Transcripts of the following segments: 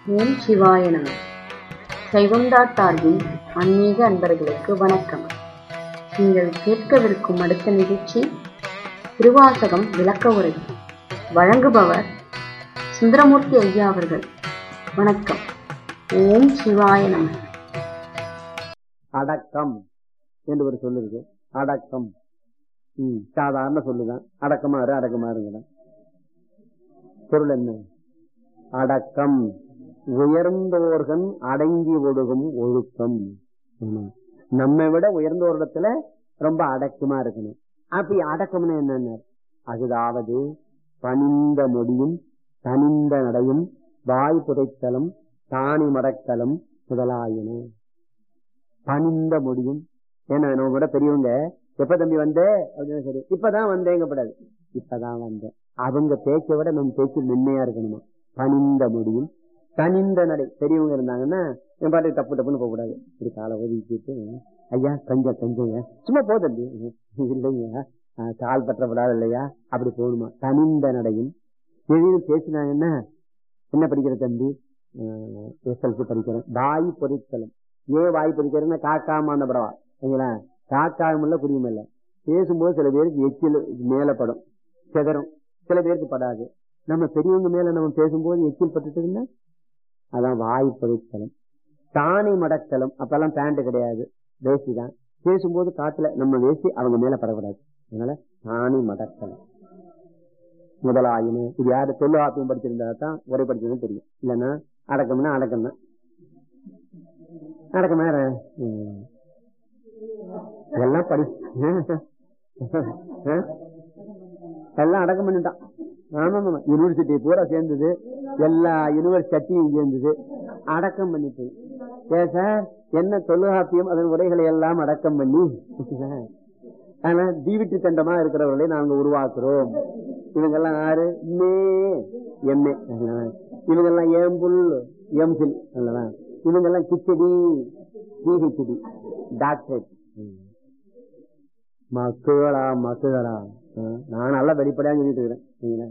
ஓம் சிவாய நம சைவம்டா டார்வின் ஆன்மீக அன்பர்களுக்கு வணக்கம் நீங்கள் கேட்கவிருக்கும் அடுத்த நிகழ்ச்சி திருவாசகம் விளக்க உரை வழங்குபவர் சுந்தரமூர்த்தி ஐயா அவர்கள் வணக்கம் ஓம் சிவாய நம அடக்கம் என்று ஒரு சொல்லு இருக்கு அடக்கம் ம், சாதாரண சொல்லுதான் அடக்கமாறு அடக்கமாறுங்கிறான் பொருள் என்ன அடக்கம் உயர்ந்தோர்கள் அடங்கி ஒழுகும் ஒழுக்கம் ம். நம்மை விட உயர்ந்தோரிடத்துல ரொம்ப அடக்கமா இருக்கணும் அப்படி அடக்கம்னு என்னென்ன அதாவது பணிந்த மொழியும் தனிந்த நடையும் வாய் புதைத்தலும் தானி மடக்கலும் முதலாயின பணிந்த முடியும் ஏன்னா நம்ம கூட பெரியவங்க எப்ப தம்பி வந்த அப்படின்னு சரி இப்பதான் வந்தேங்கப்படாது இப்பதான் வந்தேன் அவங்க பேச்சை விட நம்ம பேச்சு மென்மையா இருக்கணுமா பணிந்த முடியும் தனிந்த நடை பெரியவங்க இருந்தாங்கன்னா என் பாட்டுக்கு தப்பு தப்புன்னு போக கூடாது ஒரு காலை ஒதுக்கிட்டு ஐயா கொஞ்சம் கொஞ்சங்க சும்மா போ தம்பி இல்லைங்க ஆஹ், கால் பற்றப்படாது இல்லையா அப்படி போகணுமா தனிந்த நடையும் திடீர்னு பேசினாங்கன்னா என்ன படிக்கிற தம்பி எஸ்எல்சி படிக்கிறேன் வாய் பொறித்தலும் ஏன் வாய் பொறிக்கிறேன்னா காக்காம படவா சரிங்களா காக்காயும் இல்ல குடியும் இல்ல பேசும்போது சில பேருக்கு எச்சில் மேல படும் செதறும் சில பேருக்கு படாது நம்ம பெரியவங்க மேல நம்ம பேசும்போது எச்சில் பட்டுட்டு இருந்தா அதான் வாய் பொறித்தலும் தானி மடக்கலும் அப்பெல்லாம் பேண்ட் கிடையாது வேஷ்டி தான் பேசும்போது காத்துல நம்ம வேஷ்டி அவங்க மேல படக்கூடாது அதனால தானி மடக்கலம் முதலாயினு இது யாரு தொல்லாப்பியம் படிச்சிருந்தா தான் உரை படிச்சதுன்னு தெரியும் இல்லைன்னா அடக்கம்னா அடக்கம் தான் அடக்கம் வேற ம். எல்லாம் படி எல்லாம் அடக்கம் பண்ணிட்டான் ஆமா ஆமா யூனிவர்சிட்டி பூரா சேர்ந்தது எல்லா யூனிவர்சிட்டியும் சேர்ந்தது அடக்கம் பண்ணிட்டு ஏ சார் என்ன தொல்காப்பியம் அதன் உரைகளை எல்லாம் அடக்கம் பண்ணி ஆனா தீவிட்டு தண்டமா இருக்கிறவர்களை நாங்க உருவாக்குறோம் இவங்கெல்லாம் யாரு மே எம்ஏ இவங்கெல்லாம் ஏம்புல் எம்சில் அல்லவா இவங்கெல்லாம் கிச்சடி பிஹெச்டி டாக்டரேட் மக்குகளா மக்குகளா நான் நல்லா வெளிப்படையா சொல்லிட்டு இருக்கிறேன் சரிங்களா?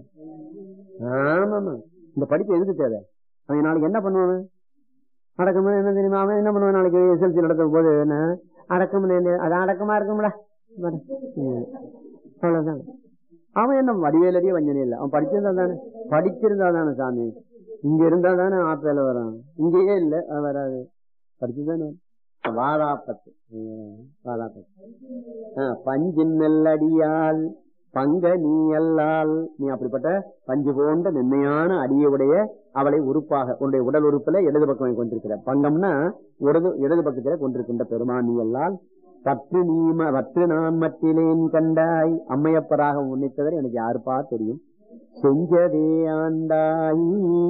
ஆமாமா இந்த படிப்பு எதுக்கு தேவை அவன் நாளைக்கு என்ன பண்ணுவான் அடக்கம் என்ன தெரியுமா அவன் என்ன பண்ணுவான் நாளைக்கு எஸ்எல்சி நடத்தும் போது என்ன அடக்கம் என்ன- அது அடக்கமா இருக்கும்ல ம். அவ்வளவுதான் அவன் என்ன வடிவேலடியே வஞ்சனே இல்லை அவன் படிச்சிருந்தா தானே படிச்சிருந்தா தானே சாமி இங்க இருந்தா தானே ஆப்பேல வரான் இங்கேயே இல்ல அவன் வராது படிச்சுதானே வாழாப்பத்து ம், வாழாப்பத்து ஆ, பஞ்சின் மெல்லடியால் பங்க நீ அல்லால் நீ அப்படிப்பட்ட பஞ்சு போன்ற மென்மையான அடியுடைய அவளை உறுப்பாக உன்னுடைய உடல் உறுப்புல இடது பக்கம் கொண்டிருக்கிற பங்கம்னா இடது இடது பக்கத்துல கொண்டிருக்கின்ற பெருமான் நீ அல்லால் பற்று நீ ம- பற்று நான் மற்றிலேன் கண்டாய் அம்மையப்பராக உன்னித்தவர் எனக்கு யாருப்பா தெரியும் செஞ்சதே ஆண்டாய்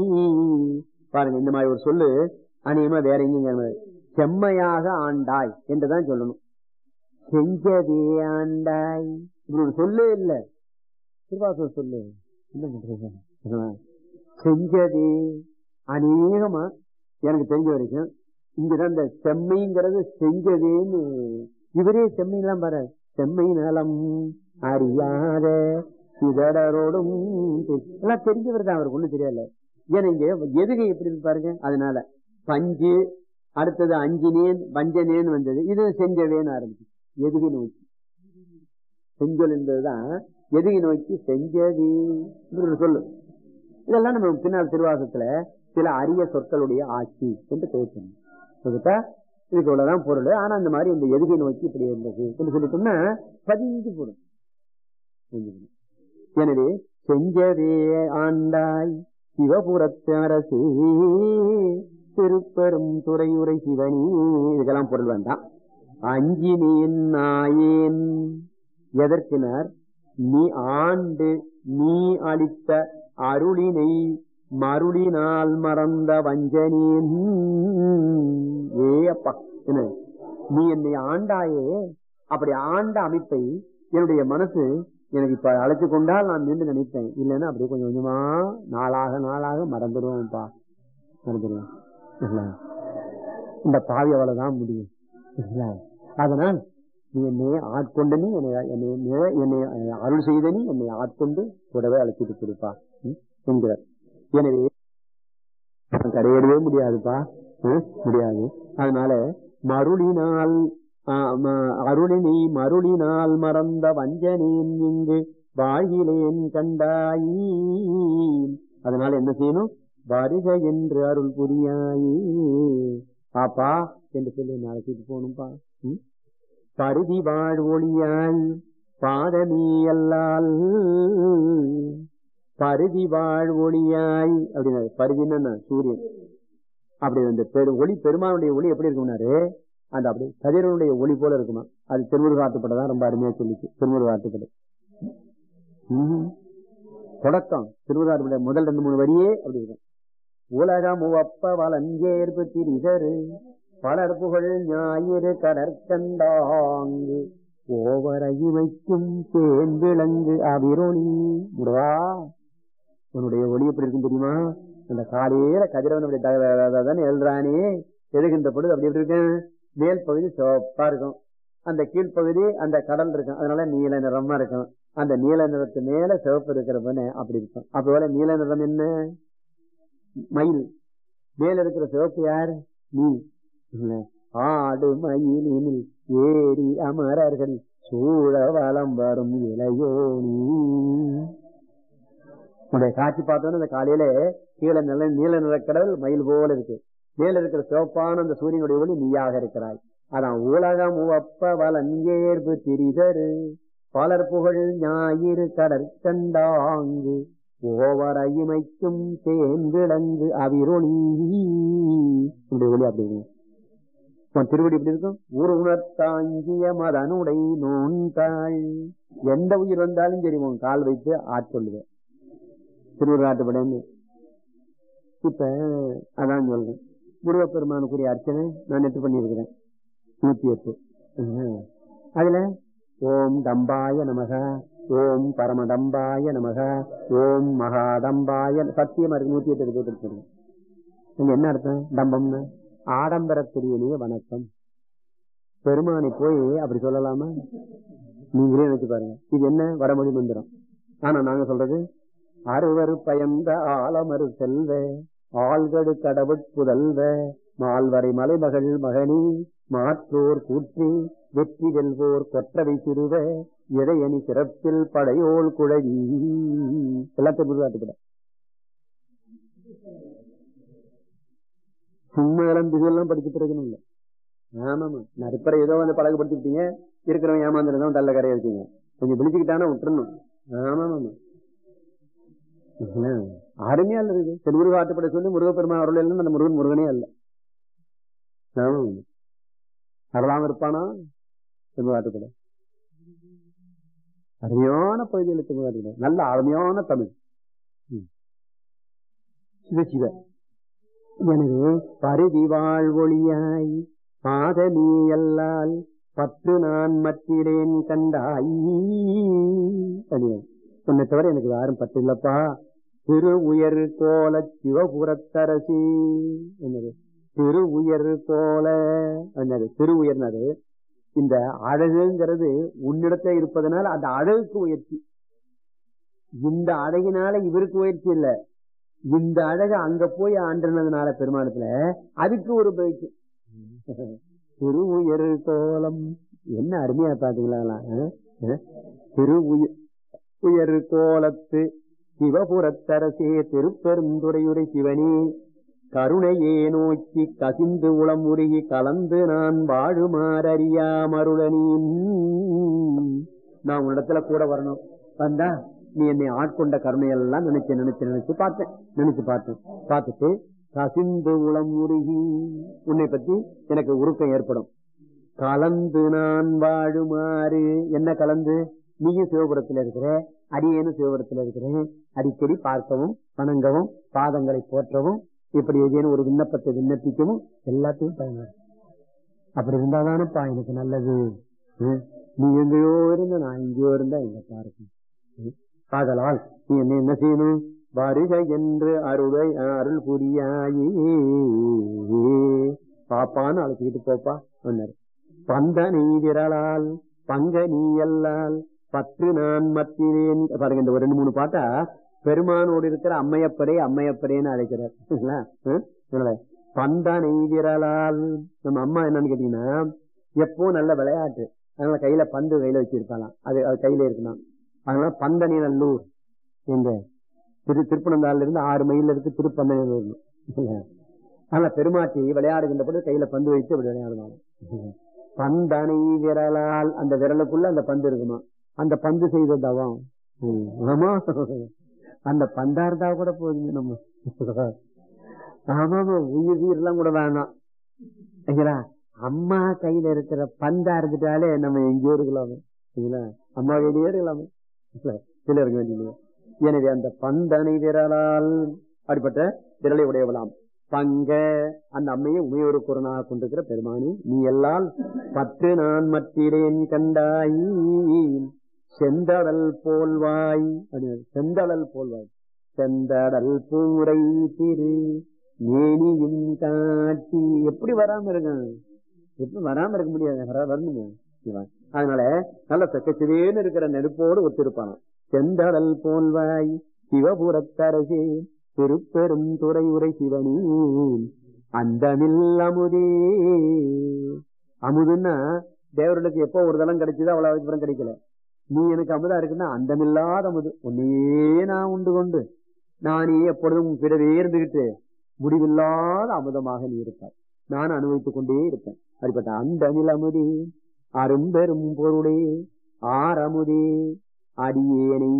பாருங்க இந்த மாதிரி ஒரு சொல்லு அநேகமா வேற எங்கேயும் காணாது. செம்மையாக ஆண்டாய் என்றுதான் சொல்லணும் செஞ்சதே ஆண்டாய் இப்படி ஒரு சொல்லே இல்ல திருவாசூர் சொல்லு என்ன பண்றீங்க ஆ. செஞ்சதே அநேகமா எனக்கு தெரிஞ்ச வரைக்கும் இங்கதான் இந்த செம்மைங்கிறது செஞ்சதேன்னு இவரே செம்மையெல்லாம் பாரு செம்மை நலம் அறியாத சிதடரோடும் தெ- எல்லாம் தெரிஞ்சவர் தான் அவருக்கு ஒண்ணும் தெரியல ஏன்னா இங்க எதுகை எப்படி இருக்கு பாருங்க அதனால பஞ்சு அடுத்தது அஞ்சினேன் வஞ்சனேன்னு வந்தது இது செஞ்சவேன்னு ஆரம்பிச்சு எதுகை நோக்கி செஞ்சொல் என்பதுதான் எதுகை நோக்கி செஞ்சது இப்படி ஒரு சொல்லு இதெல்லாம் நம்ம பின்னால் திருவாசத்துல சில அரிய சொற்களுடைய ஆட்சி என்று பேசணும் புரியுதா? இதுக்கு இவ்வளவுதான் பொருள் ஆனா அந்த மாதிரி இந்த எதுகை நோக்கி இப்படி இருந்தது என்று சொல்லிட்டோம்னா பதிஞ்சு பொருள் புரிஞ்சுக்கணும். எனவே செஞ்சதே ஆண்டாய் சிவபுரத்து அரசே திருப்பெரும் துறையுரை சிவனி இதுக்கெல்லாம் பொருள் வேண்டாம் அஞ்சினேன் நாயேன் எதற்கினர் நீ ஆண்டு நீ அளித்த அருளினை மருளினால் மறந்த வஞ்சனேன் ஏ அப்பா என்ன நீ என்னை ஆண்டாயே அப்படி ஆண்ட அமைப்பை என்னுடைய மனசு எனக்கு இப்ப அழைச்சு கொண்டால் நான் நின்று நினைத்தேன் இல்லைன்னா அப்படியே கொஞ்சம் கொஞ்சமா நாளாக நாளாக மறந்துடுவோம்ப்பா மறந்துடுவேன் இல்ல. இந்த பாவி அவ்வளவுதான் முடியும் இல்ல. அதனால் நீ என்னை ஆட்கொண்ட நீ என்னை என்னை என்னை- என்னை அருள் செய்த நீ என்னை ஆட்கொண்டு கூடவே அழைச்சிட்டு கொடுப்பா ம்? என்கிறார் எனவே கரையேறவே முடியாதுப்பா ம், முடியாது அதனால மருளினால் ஆ, ம- அருளினை மருளினால் மறந்த வஞ்சனேன் இங்கு வாழ்கிலேன் கண்டாயி அதனால என்ன செய்யணும் வருக என்று அருள் புரியாயே பாப்பா என்று சொல்லி நாளைக்கு போகணும்பா ம்? பருதி வாழ்வொழியாய் பாதமீ அல்லால் பருதி வாழ்வொழியாய் அப்படின்னா பருதின்னா சூரியன் அப்படி அந்த பெரு ஒளி பெருமானுடைய ஒளி எப்படி இருக்கும்னாரு அந்த அப்படி கதிரனுடைய ஒளி போல இருக்குமா அது திருமுருகாட்டுப்பட தான் ரொம்ப அருமையா சொல்லிச்சு திருமுருகாட்டுப்படை ம்ஹும். தொடக்கம் திருமுருகாட்டுப்படை முதல் ரெண்டு மூணு வரியே அப்படி இருக்கும் உலகம் உவப்ப வலஞ்சேர்பு திரிதரு பலர் புகழ் ஞாயிறு கடற்கண்டாங்கு ஓவரையுமைக்கும் தேன் விளங்கு அவிரொளி முருகா உன்னுடைய ஒளி எப்படி இருக்கும் தெரியுமா அந்த காலையில கதிரவனுடைய தானே எழுதுறானே எழுகின்ற பொழுது அப்படி எப்படி இருக்கு மேல் பகுதி சிவப்பா இருக்கும் அந்த கீழ்ப்பகுதி அந்த கடல் இருக்கும் அதனால நீல நிறமா இருக்கும் அந்த நீல நிறத்து மேல சிவப்பு இருக்கிறப்ப அப்படி இருக்கும் அப்ப நீல நிறம் என்ன மயில் மேல இருக்கிற சிவப்பு யார் நீ இல்ல. ஆடு மயிலினில் ஏறி அமரர்கள் சூழ வலம் வரும் இளையோனி உன்னுடைய காட்சி பார்த்தோன்னு அந்த காலையில கீழே நல்ல நீல நிறக்கடல் மயில் போல இருக்கு மேல இருக்கிற சிவப்பான அந்த சூரியனுடைய ஒளி நீயாக இருக்கிறாய் அதான் உலகம் உவப்ப வலஞ்சேர்பு திரிதரு பலர் புகழ் ஞாயிறு கடற்கண்டாங்கு ஓவரையுமைக்கும் தேன் விளங்கு அவிரொளி இப்படி ஒளி அப்படி இருக்கும். உன் திருவடி எப்படி இருக்கும் ஒரு உணர்த்தாங்கிய மதனுடை நோன்காள் எந்த உயிர் வந்தாலும் சரி உன் கால் வைத்து ஆட்கொள்ளுவேன் திருவிழாட்டுப்படன்னு இப்ப அதான் சொல்றேன் முருகப்பெருமானுக்குரிய அர்ச்சனை நான் நெட்டு பண்ணியிருக்கிறேன் நூத்தி எட்டு ம். அதுல ஓம் டம்பாய நமக ஓம் பரமடம்பாய நமக ஓம் மகாடம்பாய சத்தியமா இருக்கு நூத்தி எட்டு போட்டு வச்சிருக்கேன். இங்க என்ன அர்த்தம் டம்பம்னு ஆடம்பரத்திரியனே வணக்கம் பெருமானை போய் அப்படி சொல்லலாமா நீங்களே நினைச்சு பாருங்க இது என்ன வடமொழி மந்திரம் ஆனா நாங்க சொல்றது அறுவர் பயந்த ஆலமறு செல்வ ஆள்கடு கடவுட் புதல்வ மால்வரை மலைமகள் மகனி மாற்றோர் கூற்றி வெற்றி வெல்வோர் கொற்றவை சிறுவ இடையணி சிறப்பில் படையோள் குழவி எல்லாத்தையும் உருவாட்டுப்பட சும்மா எல்லாம் திசையெல்லாம் படிக்க பிறகு இல்ல ஆமாமா நடுப்பற ஏதோ வந்து பழகப்படுத்திட்டீங்க இருக்கிறவன் ஏமாந்துருந்தவன் தள்ள கரையா இருக்கீங்க கொஞ்சம் விழிச்சுக்கிட்டானா விட்டுறணும் ஆமாமா அருமையா இருக்கு திருமுருக ஆட்டுப்படை சொல்லி முருகப்பெருமான் அருள் இல்லைன்னு அந்த முருகன் முருகனே அல்ல ஆமாம். அருளாம இருப்பானா திருமுருக ஆட்டுப்படை அருமையான பகுதியில் திருமுருக ஆட்டுப்படை நல்ல அருமையான தமிழ் ம். சிவ சிவ எனவே பருதி வாழ்வொழியாய் பாதமீ அல்லால் பற்று நான் மற்றிடேன் கண்டாய் அப்படியே. உன்னை தவிர எனக்கு யாரும் பற்று இல்லப்பா திரு உயர் கோல சிவபுரத்தரசி என்னது திரு உயர் கோல என்னது திரு உயர்னது இந்த அழகுங்கிறது உன்னிடத்துல இருப்பதனால அந்த அழகுக்கு உயர்ச்சி இந்த அழகினால இவருக்கு உயர்ச்சி இல்ல இந்த அழகு அங்க போய் ஆண்டுனதுனால பெருமானத்துல அதுக்கு ஒரு பயிற்சி திரு உயர் கோலம் என்ன அருமையா பாத்தீங்களா திரு உயர் உயர் கோலத்து சிவபுரத்தரசே திருப்பெருந்துறையுரை சிவனே கருணையே நோக்கி கசிந்து உளம் உருகி கலந்து நான் வாழுமாறறியாமருளனின் நான் உன்னிடத்துல கூட வரணும் வந்தா நீ என்னை ஆட்கொண்ட கருணையெல்லாம் நினைச்சு நினைச்சு நினைச்சு பார்த்தேன் நினைச்சு பார்த்தேன் பார்த்துட்டு கசிந்து உளம் உருகி உன்னை பத்தி எனக்கு உருக்கம் ஏற்படும் கலந்து நான் வாழுமாறு என்ன கலந்து நீயும் சிவபுரத்தில் இருக்கிற அடியேனும் சிவபுரத்தில் இருக்கிறேன் அடிக்கடி பார்க்கவும் வணங்கவும் பாதங்களை போற்றவும் இப்படி ஏதேனும் ஒரு விண்ணப்பத்தை விண்ணப்பிக்கவும் எல்லாத்தையும் பயனாகும் அப்படி இருந்தாதானப்பா எனக்கு நல்லது ம். நீ எங்கேயோ இருந்த நான் எங்கேயோ இருந்தா எங்கப்பா இருக்கும் ம். ஆதலால் நீ என்ன என்ன செய்யணும் வருக என்று அருளை அருள் புரியாயே பாப்பான்னு அழைச்சிக்கிட்டு போப்பா சொன்னாரு பந்தனை விரலால் பங்க நீ அல்லால் பற்று நான் மத்தினேன் பாருங்க இந்த ஒரு ரெண்டு மூணு பாட்டா பெருமானோடு இருக்கிற அம்மையப்பரே அம்மையப்பரேன்னு அழைக்கிறார் சரிங்களா? ஹம்? அதனால பந்தனை விரலால் நம்ம அம்மா என்னன்னு கேட்டீங்கன்னா எப்போ நல்ல விளையாட்டு அதனால கையில பந்து கையில வச்சிருப்பாலாம் அது அது கையில இருக்கணும் அதனால பந்தனை நல்லூர் எங்க திரு திருப்பனந்தாள்ல இருந்து ஆறு மைல்ல இருக்கு திருப்பந்தனை வரணும் அதனால பெருமாட்டி விளையாடுகின்ற பொழுது கையில பந்து வைத்து அப்படி விளையாடுவாங்க பந்தனை விரலால் அந்த விரலுக்குள்ள அந்த பந்து இருக்குமா அந்த பந்து செய்த தவம் ம், ஆமா அந்த பந்தா இருந்தா கூட போதுங்க நம்ம ஆமாமா உயிர் உயிர் எல்லாம் கூட வேணாம் சரிங்களா அம்மா கையில இருக்கிற பந்தா இருந்துட்டாலே நம்ம எங்கேயோ இருக்கலாமே சரிங்களா அம்மா கையிலேயே இருக்கலாமே இல்ல, கீழே இருக்க வேண்டியது எனவே அந்த பந்தனை விரலால் அப்படிப்பட்ட விரலை உடையவளாம் பங்க அந்த அம்மையை உமையொரு குரனாக கொண்டிருக்கிற பெருமானி நீ எல்லால் பத்து நான் மற்றிலேன் கண்டாய் செந்தடல் போல்வாய் அப்படின்னு செந்தடல் போல்வாய் செந்தடல் பூரை திரு மேனியும் காட்டி எப்படி வராம இருக்கான் எப்படி வராம இருக்க முடியாது வர- வரணுங்க இவன். அதனால நல்ல செக்கச்சிவேன்னு இருக்கிற நெருப்போடு ஒத்திருப்பான் செந்தடல் போல்வாய் சிவபுரத்தரசே திருப்பெரும் துறை உரை சிவனி அந்தமில் அமுதே அமுதுன்னா தேவர்களுக்கு எப்போ ஒரு தளம் கிடைச்சதோ அவ்வளவு அப்புறம் கிடைக்கல நீ எனக்கு அமுதா இருக்குன்னா அந்தமில்லாத அமுது உன்னையே நான் உண்டு கொண்டு நானே எப்பொழுதும் பிறவே இருந்துகிட்டு முடிவில்லாத அமுதமாக நீ இருப்பாய் நான் அனுபவித்துக் கொண்டே இருப்பேன் அப்படிப்பட்ட அந்த அமுதே அரும்பெரும் பொருளே ஆரமுதே அடியேனை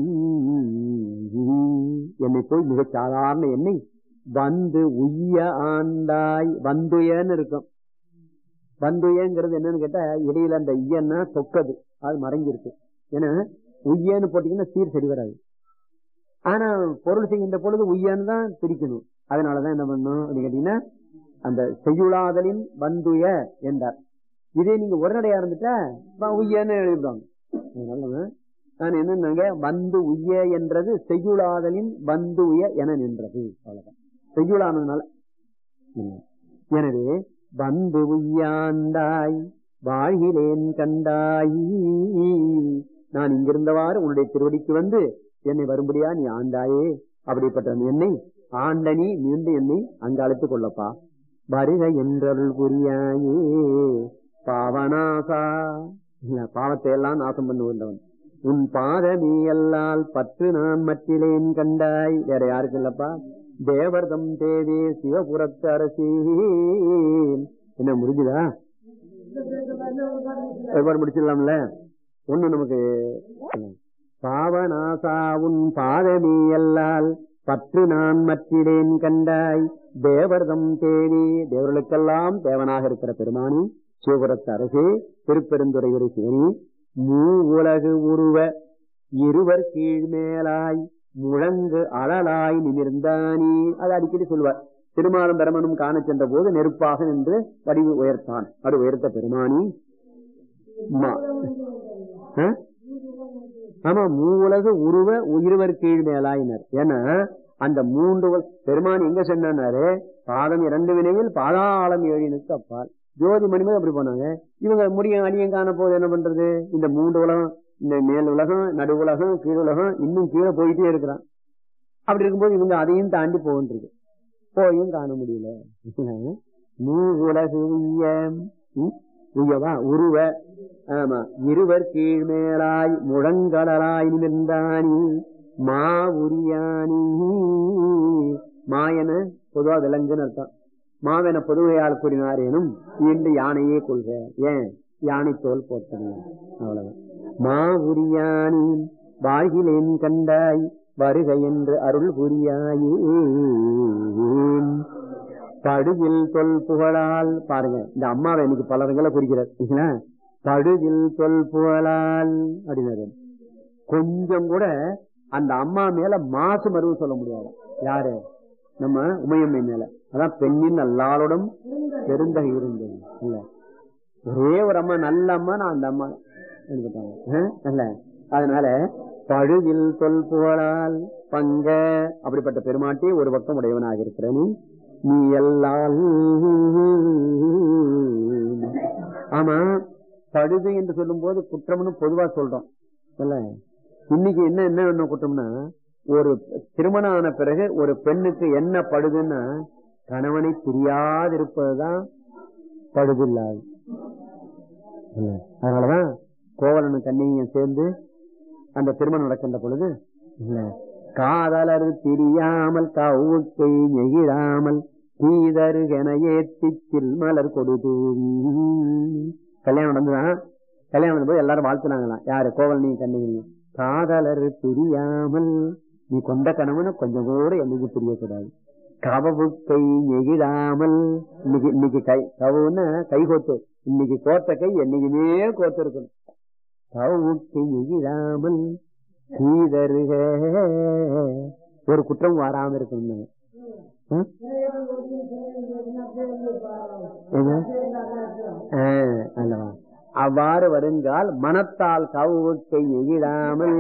என்னை போய் மிகச் சாதாரண என்னை வந்து உய்ய ஆண்டாய் வந்துயன்னு இருக்கும் வந்துயங்கிறது என்னன்னு கேட்டா இடையில அந்த ஐயன்னா சொக்கது அது மறைஞ்சிருக்கு ஏன்னா உய்யன்னு போட்டீங்கன்னா சீர் சரி வராது ஆனா பொருள் செய்கின்ற பொழுது உய்யன்னு தான் பிரிக்கணும் அதனாலதான் என்ன பண்ணணும் அப்படின்னு கேட்டீங்கன்னா அந்த செய்யுளாதலின் வந்துய என்றார் இதே நீங்க உடனடியா இருந்துட்டா ப- உய்யன்னு எழுதிடுவாங்க அதனால நான் என்னன்னாங்க வந்து உய்ய என்றது செய்யுளாதலின் வந்து உய என நின்றது அவ்வளவுதான் செய்யுளானதுனால ம். எனவே வந்து உய்யாண்டாய் வாழ்கிலேன் கண்டாய் நான் இங்கிருந்தவாறு உன்னுடைய திருவடிக்கு வந்து என்னை வரும்படியா நீ ஆண்டாயே அப்படிப்பட்ட என்னை ஆண்டனி மீண்டும் என்னை அங்கு அழைத்துக் கொள்ளப்பா வருக என்றருள் புரியாயே பாவனாசா இல்ல, பாவத்தை எல்லாம் நாசம் பண்ணுகின்றவன் உன் பாதமீ அல்லால் பற்று நான் மற்றிலேன் கண்டாய் வேற யாருக்கு இல்லப்பா தேவர்தம் தேவே சிவபுரத்து அரசே என்ன முடிஞ்சுதா ஒருபாடு முடிச்சிடலாம்ல ஒண்ணு நமக்கு பாவனாசா உன் பாதமீ அல்லால் பற்று நான் மற்றிலேன் கண்டாய் தேவர்தம் தேவி தேவர்களுக்கெல்லாம் தேவனாக இருக்கிற பெருமானி சிவபுரத்து அரசே திருப்பெருந்துறையுரை சிவனி மூ உலகு உருவ இருவர் கீழ்மேலாய் முழங்கு அழலாய் நிமிர்ந்தானி அது அடிக்கடி சொல்வார் திருமாலும் பெருமனும் காணச் சென்ற போது நெருப்பாக நின்று வடிவு உயர்த்தான் அது உயர்த்த பெருமானி மா- ஆ? ஆமா மூவுலகு உருவ உயிருவர் கீழ் மேலாயினர் ஏன்னா அந்த மூன்று உல- பெருமான் எங்க சென்னாரு பாதம் இரண்டு வினையில் பாதாளம் ஏழினுக்கு அப்பால் ஜோதி மணிமே அப்படி போனாங்க இவங்க முடியும் அடியும் காண போது என்ன பண்றது இந்த மூன்று உலகம் இந்த மேல் உலகம் நடு உலகம் கீழ் உலகம் இன்னும் கீழே போயிட்டே இருக்கிறான் அப்படி இருக்கும்போது இவங்க அதையும் தாண்டி போகின்றது போயும் காண முடியல மூ உலகு உய்ய ம்? உய்யவா உருவ ஆமா இருவர் கீழ்மேலாய் முழங்கடலாய் நிமிர்ந்தானி மா உரியானி மாயன பொதுவா விலங்குன்னு அர்த்தம் மாவென பொதுவையால் கூறினாரேனும் இன்று யானையே கொள்க ஏன் யானை தோல் போட்டன அவ்வளவுதான் மா உரியானி வாழ்கிலேன் கண்டாய் வருக என்று அருள் புரியாயே படுகில் தொல் புகழால் பாருங்க இந்த அம்மாவை இன்னைக்கு பல இடங்களை குறிக்கிறார் சரிங்களா? படுகில் தொல் புகழால் அப்படின்னாரு கொஞ்சம் கூட அந்த அம்மா மேல மாசு மருவு சொல்ல முடியாது யாரு நம்ம உமையம்மை மேல அதான் பெண்ணின் நல்லாளுடன் பெருந்தகை இருந்தது இல்ல ஒரே ஒரு அம்மா நல்ல அம்மா நான் அந்த அம்மா எடுத்துட்டாங்க ஆ? இல்ல அதனால பழுவில் தொல் புகழால் பங்க அப்படிப்பட்ட பெருமாட்டி ஒரு பக்கம் உடையவனாக இருக்கிற நீ நீ எல்லால் ஆமா பழுது என்று சொல்லும் போது குற்றம்னு பொதுவா சொல்றோம் இல்ல இன்னைக்கு என்ன என்ன என்ன குற்றம்னா ஒரு திருமணம் ஆன பிறகு ஒரு பெண்ணுக்கு என்ன படுதுன்னா கணவனை பிரியாதிருப்பதுதான் படுதில்லாது இல்ல. அதனாலதான் கோவலனும் கண்ணியும் சேர்ந்து அந்த திருமணம் நடக்கின்ற பொழுது இல்ல காதலர் பிரியாமல் கவுக்கை நெகிழாமல் தீதருகென ஏத்திச்சில் மலர் கொடுது கல்யாணம் நடந்துதான் கல்யாணம் நடந்தபோது எல்லாரும் வாழ்த்துனாங்களாம் யாரு கோவலனி கண்ணியும் காதலர் பிரியாமல் நீ கொண்ட கணவனை கொஞ்சம் கூட என்னைக்கு பிரியக்கூடாது கவவுக்கை நெகிழாமல் இன்னைக்கு இன்னைக்கு கை கவுன்னா கை கோத்து இன்னைக்கு கோத்த கை என்னைக்குமே கோத்து இருக்கணும் கவுக்கை நெகிழாமல் சீதருக ஒரு குற்றம் வராம இருக்கணும் ம்? என்ன? ஆ, அல்லவா அவ்வாறு வருங்கால் மனத்தால் கவுக்கை எகிழாமல்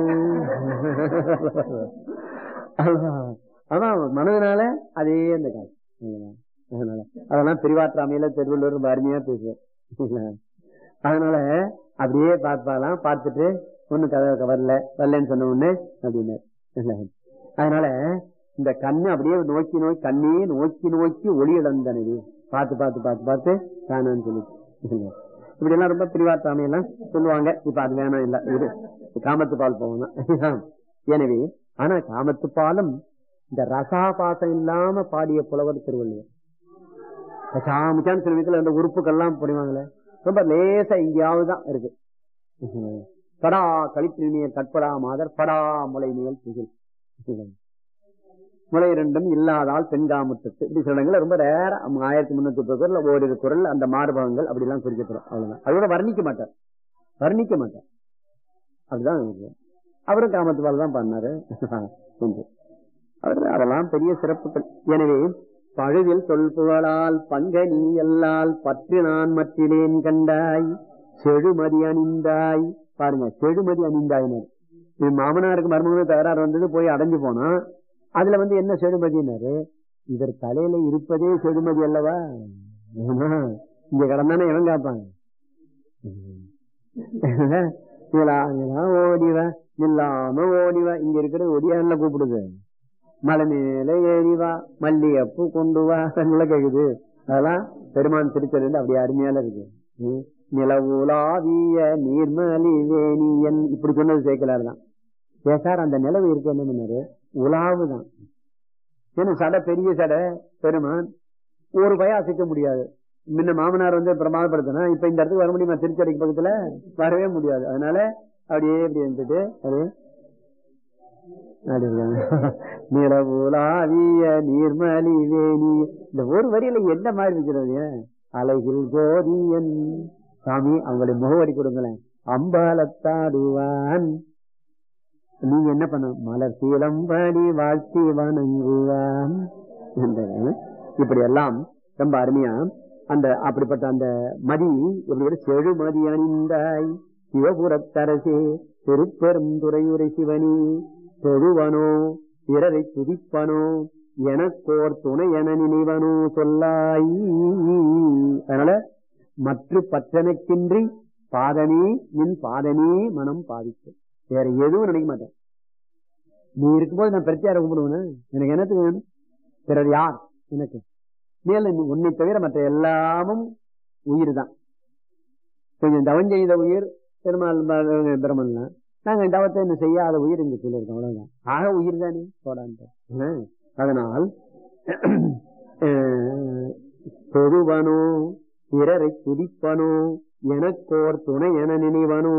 அல்லவா? அதான் மனதினால அதே அந்த காலம் அல்லவா? அதனால அதெல்லாம் பிரிவாற்றாமையில திருவள்ளுவர் ரொம்ப அருமையா பேசுவார் அதனால அப்படியே பார்ப்பாலாம் பார்த்துட்டு ஒண்ணு கதை வரல வரலன்னு சொன்ன உடனே அப்படின்னு அதனால இந்த கண்ணு அப்படியே நோக்கி நோக்கி கண்ணே நோக்கி நோக்கி ஒளி இழந்தனது பார்த்து பார்த்து பார்த்து பார்த்து காணான்னு சொல்லிட்டு இப்படி எல்லாம் ரொம்ப பிரிவாற்றாமை எல்லாம் சொல்லுவாங்க இப்ப அது வேணாம் இல்ல இது காமத்து பால் போகணும் எனவே ஆனா காமத்து பாலும் இந்த ரசாபாசம் இல்லாம பாடிய புலவர் திருவள்ளுவர் சாமிச்சான்னு சில வீட்டுல அந்த உறுப்புகள்லாம் போடுவாங்களே ரொம்ப லேசா எங்கேயாவது தான் இருக்கு படா கழிப்பினிய கற்படா மாதர் படா முளை மேல் புகில் முளை இரண்டும் இல்லாதால் பெண்காமுத்தத்து இப்படி சில இடங்கள்ல ரொம்ப ரேர ஆயிரத்தி முன்னூத்தி முப்பது குரல் ஓரிரு குரல் அந்த மார்பகங்கள் அப்படி எல்லாம் குறிக்கப்படும் அவ்வளவுதான் அதோட வர்ணிக்க மாட்டார் வர்ணிக்க மாட்டார் அப்படிதான் இருக்கு. அவரும் காமத்துவால் தான் பண்ணாரு என்று. அவர் அதெல்லாம் பெரிய சிறப்புகள் எனவே பழுவில் சொல் புகழால் பங்க நீ எல்லால் பற்று நான் மற்றிலேன் கண்டாய் செழுமதி அணிந்தாய் பாருங்க செழுமதி அணிந்தாயினர் இது மாமனாருக்கு மருமகனுக்கு தகராறு வந்தது போய் அடைஞ்சு போனா அதுல வந்து என்ன செழுமதினாரு இவர் தலையில இருப்பதே செழுமதி அல்லவா ஆமா. இங்க கடந்தானே இவன் காப்பாங்க ஓடிவா இல்லாம ஓடிவா இங்க இருக்கிறது ஒடியான்ல கூப்பிடுது மலை மேல ஏறிவா மல்லிகைப்பூ கொண்டு வா நல்லா கேக்குது அதெல்லாம் பெருமான் திருச்சல் அப்படியே அருமையால இருக்கு ம். நிலவுலாவிய நீர்மலி வேணியன் இப்படி சொன்னது சேர்க்கலாரு தான் ஏன் சார் அந்த நிலவு இருக்கு என்ன பண்ணாரு உலாவுதான் ஏன்னா சடை பெரிய சடை பெருமான் ஒரு பய அசைக்க முடியாது முன்ன மாமனார் வந்து பிரமாதப்படுத்தினா இப்ப இந்த இடத்துக்கு வர முடியுமா திருச்சடைக்கு பக்கத்துல வரவே முடியாது அதனால அப்படியே இப்படி இருந்துட்டு அப்படியே நிலவுலாவிய நீர்மலி வேணி இந்த ஒரு வரியில என்ன மாதிரி இருக்கிறது அலைகில் கோதியன் சாமி அவங்களுடைய முகவரி கொடுங்களேன் அம்பாலத்தாடுவான் நீங்க என்ன பண்ண மலர் சீலம்படி வாழ்த்தி வணங்குவான் என்றார். இப்படி எல்லாம் ரொம்ப அருமையா அந்த அப்படிப்பட்ட அந்த மதி எப்படி செழுமதி அணிந்தாய் சிவபுரத்தரசே திருப்பெரும் துறையுரை சிவனி தொழுவனோ பிறரை துதிப்பனோ எனக்கோர் துணை என நினைவனோ சொல்லாய் அதனால மற்ற பற்றனக்கின்றி பாதமே நின் பாதமே மனம் பாதிக்கும் வேற எதுவும் நினைக்க மாட்டேன் நீ இருக்கும்போது நான் பிரத்தியார கும்பிடுவேன் எனக்கு என்னத்துக்கு வேணும் பிறர் யார் எனக்கு மேல நீ உன்னை தவிர மற்ற எல்லாமும் உயிர் தான் கொஞ்சம் தவம் செய்த உயிர் பெருமாள் ப- பிரம்மன் தான் நாங்க தவத்தை இன்னும் செய்யாத உயிர் இங்க சொல்லியிருக்கோம் அவ்வளவுதான் ஆக உயிர் தானே போடான்ட்டு அதனால் அஹ், தொழுவனோ பிறரை துதிப்பனோ எனக்கோர் துணை என நினைவனோ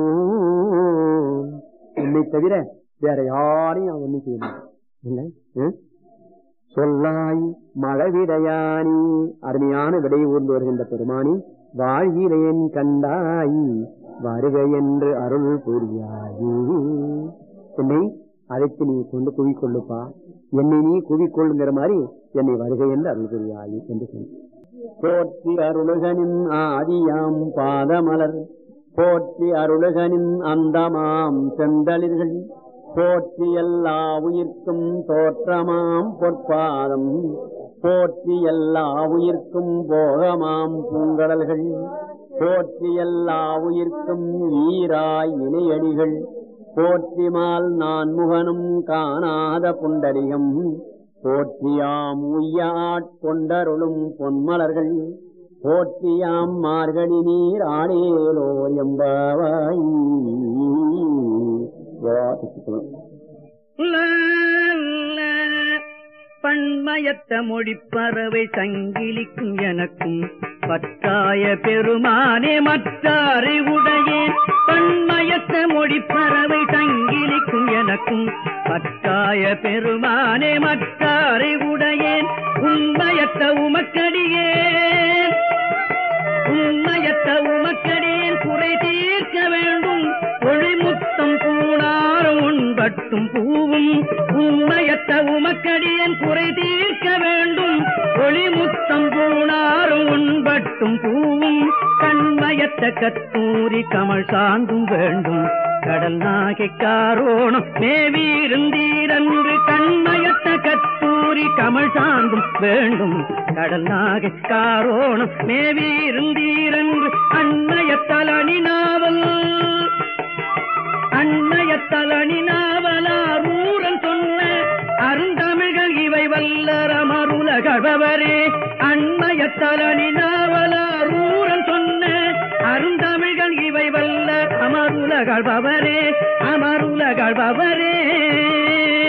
என்னை தவிர வேற யாரையும் அவன் ஒண்ணும் செய்ய மாட்டான். இல்லை அஹ்? சொல்லாய் மழவிடையானி அருமையான விடை ஊர்ந்து வருகின்ற பெருமானி வாழ்கிறேன் கண்டாய் வருக என்று அருள் புரியாயி என்னை அழைத்து நீ கொண்டு குவிக்கொள்ளுப்பா என்னை நீ குவிக்கொள்ளுங்கிற மாதிரி என்னை வருக என்று அருள் புரியாயி என்று சொன்ன போற்றி அருளுகனின் ஆதியாம் பாதமலர் போற்றி அருளுகனின் அந்தமாம் செந்தளிர்கள் போற்றி எல்லா உயிர்க்கும் தோற்றமாம் பொற்பாதம் போற்றி எல்லா உயிர்க்கும் போகமாம் பூங்கடல்கள் போற்றி எல்லா உயிர்க்கும் ஈராய் இணையடிகள் போற்றிமால் நான் முகனும் காணாத புண்டரிகம் போற்றியாம் உய்யாட்கொண்டருளும் பொன்மலர்கள் போற்றியாம் மார்கழி நீர் ஆடேலோர் எம்பாவாய் பண்மயத்த மொழிப்பறவை சங்கிலிக்கும் எனக்கும் பற்றாய பெருமானே மற்றாரை உடையேன் பண்மயத்த மொழிப்பறவை சங்கிலிக்கும் எனக்கும் பற்றாய பெருமானே மற்றாரை உடையேன் உண்மையத்த உமக்கடியேன் உண்மையத்த உமக்கடியேன் குறை தீர்க்க வேண்டும் ஒளிமுத்தம் பூணாரம் உண்பட்டும் பூவும் உண்மையத்த உமக்கடியன் குறை தீர்க்க வேண்டும் ஒளிமுத்தம் பூணாரும் உண்பட்டும் பூவும் கண்மயத்த கத்தூரி கமல் சாந்தும் வேண்டும் கடல் நாகை காரோணம் மேவீருந்தீரன்று கண்மயத்த கத்தூரி கமல் சாந்தும் வேண்டும் கடல் நாகை காரோணம் மேவீருந்தீரன்று அண்மயத்தலனி நாவல் அண்மையத்தலனி நாவலாரூரன் சொன்ன அருந்தமிழ்கள் இவை வல்லர் அமருலகழவரே அண்மையத்தலனி நாவலாரூரன் சொன்ன அருந்தமிழ்கள் இவை வல்லர் அமருலகழ்பவரே அமருலகழ்பவரே